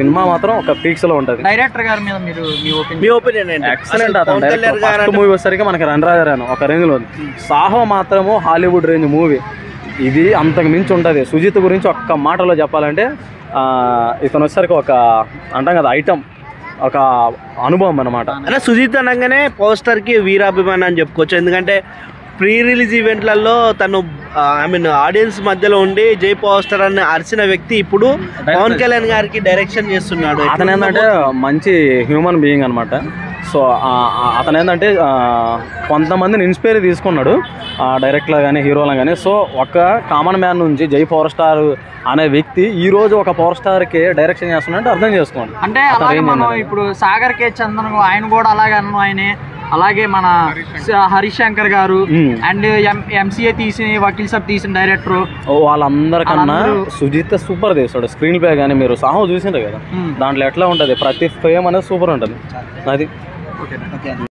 Cinema మాత్రం ఒక peaks లో ఉంటది డైరెక్టర్ గారి మీద మీరు మీ ఒపీనియన్ మీ ఒపీనియన్ ఏంటి ఎక్సలెంట్ అసలు అతను పవన్ కళ్యాణ్ డైరెక్టర్ గారు ఫస్ట్ మూవీ వచ్చేసరికి మనకి రణరాజరాను ఒక రేంజ్ లో ఉంది సాహో మాత్రము హాలీవుడ్ రేంజ్ మూవీ ఇది అంతకు మించి ఉంటుంది సుజిత్ గురించి ఒక్క మాటలో చెప్పాలంటే ఆ, ఇతను వచ్చేసరికి ఒక అంటాం కదా ఐటమ్ ఒక అనుభవం అన్నమాట అంటే సుజిత్ అనగానే పోస్టర్ కి వీరాభిమాని అని చెప్పుకోవచ్చు ఎందుకంటే ప్రీ రిలీజ్ ఈవెంట్లలో తను ఐ మీన్ ఆడియన్స్ మధ్యలో ఉండి జై పోస్టర్ అని అరిచిన వ్యక్తి ఇప్పుడు పవన్ కళ్యాణ్ గారికి డైరెక్షన్ చేస్తున్నాడు అతను ఏంటంటే మంచి హ్యూమన్ బీయింగ్ అనమాట సో అతను ఏంటంటే ఆ, కొంతమందిని ఇన్స్పైర్ తీసుకున్నాడు డైరెక్టర్ కానీ హీరోలు కానీ సో ఒక కామన్ మ్యాన్ నుంచి జై పవర్ స్టార్ అనే వ్యక్తి ఈ రోజు ఒక పవర్ స్టార్కి డైరెక్షన్ చేస్తున్నాడంటే అర్థం చేసుకోండి అంటే అతను అలాగే ఏం మనం చేయాలి? ఇప్పుడు సాగర్ కే చందన్ ఆయన కూడా అలాగే అన్ను ఆయనే అలాగే మన స- హరీష్ శంకర్ గారు మ్మ్. అండ్ ఎంసీఏ తీసిన వకీల్ సాబ్ తీసిన డైరెక్టర్ ఓ వాళ్ళందరికన్నా వాళ్ళందరూ- సుజిత్ సూపర్ తీస్తాడు స్క్రీన్ ప్లే కానీ మీరు సాహో చూసిండ్రు కదా దాంట్లో ఎట్లా ఉంటుంది ప్రతి ఫ్రేమ్ అనేది సూపర్ ఉంటుంది అది